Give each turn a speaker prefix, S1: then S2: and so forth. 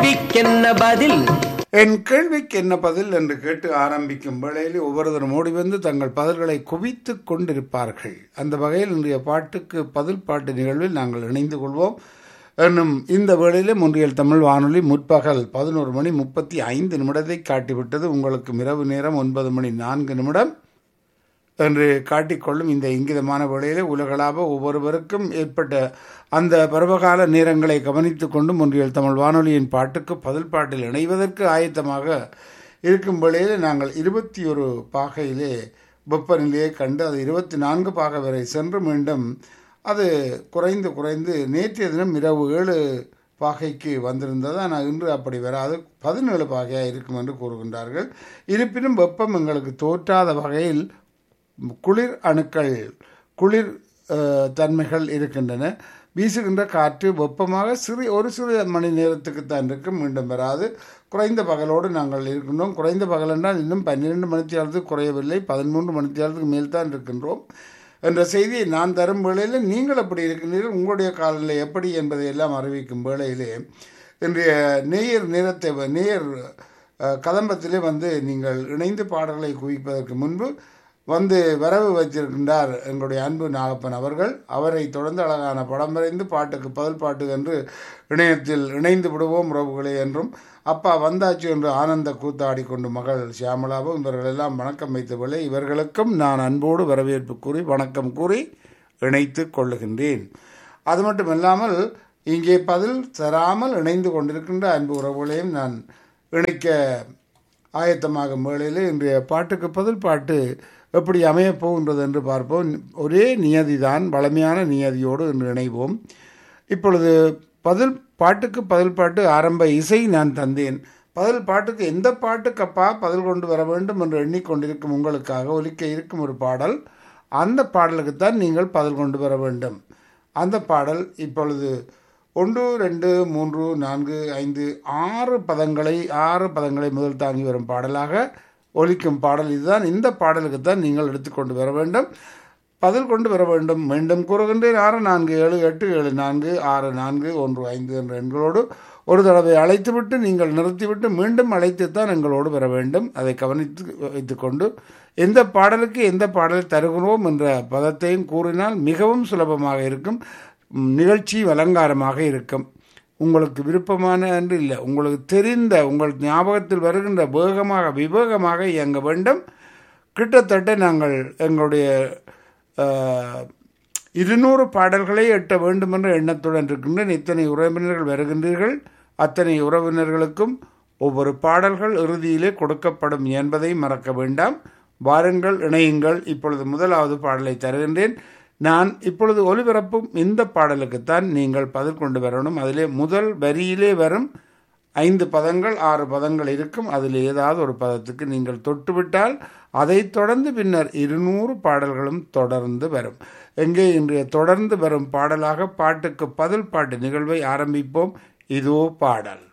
S1: கேள்விக்கென்ன பதில்
S2: என் கேள்விக்கு என்ன பதில் என்று கேட்டு ஆரம்பிக்கும் வேளையில் ஒவ்வொருவரும் ஓடி வந்து தங்கள் பதில்களை குவித்துக் கொண்டிருப்பார்கள் அந்த வகையில் இன்றைய பாட்டுக்கு பதில் பாட்டு நிகழ்வில் நாங்கள் இணைந்து கொள்வோம் என்னும் இந்த வேளையிலே முன்றியல் தமிழ் வானொலி முற்பகல் பதினோரு மணி முப்பத்தி ஐந்து நிமிடத்தை காட்டிவிட்டது உங்களுக்கு இரவு நேரம் ஒன்பது மணி நான்கு நிமிடம் என்று காட்டிக்கொள்ளும் இந்த இங்கிதமான வேளையிலே உலகளாவ ஒவ்வொருவருக்கும் ஏற்பட்ட அந்த பருவகால நேரங்களை கவனித்துக் கொண்டு முன்றியல் தமிழ் வானொலியின் பாட்டுக்கு பதில் பாட்டில் இணைவதற்கு ஆயத்தமாக இருக்கும் வேளையிலே நாங்கள் இருபத்தி ஒரு பாகையிலே வெப்பநிலையை கண்டு அது இருபத்தி நான்கு பாகை வரை சென்று மீண்டும் அது குறைந்து குறைந்து நேற்றைய தினம் இரவு ஏழு பாகைக்கு வந்திருந்தது ஆனால் இன்று அப்படி வராது பதினேழு பாகையாக இருக்கும் என்று கூறுகின்றார்கள் இருப்பினும் வெப்பம் எங்களுக்கு தோற்றாத வகையில் குளிர் அணுக்கள் குளிர் அஹ், தன்மைகள் இருக்கின்றன வீசுகின்ற காற்று வெப்பமாக சிறு ஒரு சிறு மணி நேரத்துக்கு தான் இருக்கும் மீண்டும் வராது குறைந்த பகலோடு நாங்கள் இருக்கின்றோம் குறைந்த பகல் என்றால் இன்னும் பன்னிரெண்டு மணித்தியாலத்துக்கு குறையவில்லை பதிமூன்று மணித்தியாலத்துக்கு மேல் தான் இருக்கின்றோம் என்ற செய்தியை நான் தரும் வேளையில் நீங்கள் எப்படி இருக்கின்றீர்கள் உங்களுடைய காலநிலை எப்படி என்பதை எல்லாம் அறிவிக்கும் வேளையிலே இன்றைய நேயர் நேரத்தை வ- நேயர் அஹ், கதம்பத்திலே வந்து நீங்கள் இணைந்து பாடல்களை குவிப்பதற்கு முன்பு வந்து வரவு வைத்திருக்கின்றார் எங்களுடைய அன்பு நாகப்பன் அவர்கள் அவரை தொடர்ந்து அழகான படம் வரைந்து பாட்டுக்கு பதில் பாட்டு என்று இணையத்தில் இணைந்து விடுவோம் உறவுகளே என்றும் அப்பா வந்தாச்சு என்று ஆனந்த கூத்தாடி கொண்டு மகள் சியாமலாவும் இவர்கள் எல்லாம் வணக்கம் வைத்தவர்களே இவர்களுக்கும் நான் அன்போடு வரவேற்பு கூறி வணக்கம் கூறி இணைத்து கொள்ளுகின்றேன் அது மட்டுமல்லாமல் இங்கே பதில் தராமல் இணைந்து கொண்டிருக்கின்ற அன்பு உறவுகளையும் நான் இணைக்க ஆயத்தமாகும் வேளையில் இன்றைய பாட்டுக்கு பதில் பாட்டு எப்படி அமையப் போகின்றது என்று பார்ப்போம் ஒரே நியதிதான் வளமையான நியதியோடு இன்று இணைவோம் இப்பொழுது பதில் பாட்டுக்கு பதில் பாட்டு ஆரம்ப இசை நான் தந்தேன் பதில் பாட்டுக்கு எந்த பாட்டுக்கப்பா பதில் கொண்டு வர வேண்டும் என்று எண்ணிக்கொண்டிருக்கும் உங்களுக்காக ஒலிக்க இருக்கும் ஒரு பாடல் அந்த பாடலுக்குத்தான் நீங்கள் பதில் கொண்டு வர வேண்டும் அந்த பாடல் இப்பொழுது ஒன்று ரெண்டு மூன்று நான்கு ஐந்து ஆறு பதங்களை ஆறு பதங்களை முதல் தாங்கி வரும் பாடலாக ஒலிக்கும் பாடல் இதுதான் இந்த பாடலுக்கு தான் நீங்கள் எடுத்துக்கொண்டு வர வேண்டும் பதில் கொண்டு வர வேண்டும் மீண்டும் கூறுகின்றேன் ஆறு நான்கு ஏழு எட்டு ஏழு நான்கு ஆறு நான்கு ஒன்று ஐந்து என்ற எண்களோடு ஒரு தடவை அழைத்துவிட்டு நீங்கள் நிறுத்திவிட்டு மீண்டும் அழைத்துத்தான் எங்களோடு வர வேண்டும் அதை கவனித்து வைத்துக்கொண்டு எந்த பாடலுக்கு எந்த பாடலை தருகிறோம் என்ற பதத்தையும் கூறினால் மிகவும் சுலபமாக இருக்கும் ம், நிகழ்ச்சி அலங்காரமாக இருக்கும் உங்களுக்கு விருப்பமான என்று இல்லை உங்களுக்கு தெரிந்த உங்கள் ஞாபகத்தில் வருகின்ற வேகமாக விவேகமாக இயங்க வேண்டும் கிட்டத்தட்ட நாங்கள் எங்களுடைய அஹ், இருநூறு பாடல்களை எட்ட வேண்டும் என்ற எண்ணத்துடன் இருக்கின்றேன் இத்தனை உறவினர்கள் வருகின்றீர்கள் அத்தனை உறவினர்களுக்கும் ஒவ்வொரு பாடல்கள் இறுதியிலே கொடுக்கப்படும் என்பதை மறக்க வேண்டாம் வாருங்கள் இணையுங்கள் இப்பொழுது முதலாவது பாடலை தருகின்றேன் நான் இப்பொழுது ஒலிபரப்பும் இந்த பாடலுக்குத்தான் நீங்கள் பதில் கொண்டு வரணும் அதிலே முதல் வரியிலே வரும் ஐந்து பதங்கள் ஆறு பதங்கள் இருக்கும் அதில் ஏதாவது ஒரு பதத்துக்கு நீங்கள் தொட்டுவிட்டால் அதைத் தொடர்ந்து பின்னர் இருநூறு பாடல்களும் தொடர்ந்து வரும் எங்கே இன்றைய தொடர்ந்து வரும் பாடலாக பாட்டுக்கு பதில் பாட்டு நிகழ்வை ஆரம்பிப்போம் இதோ பாடல்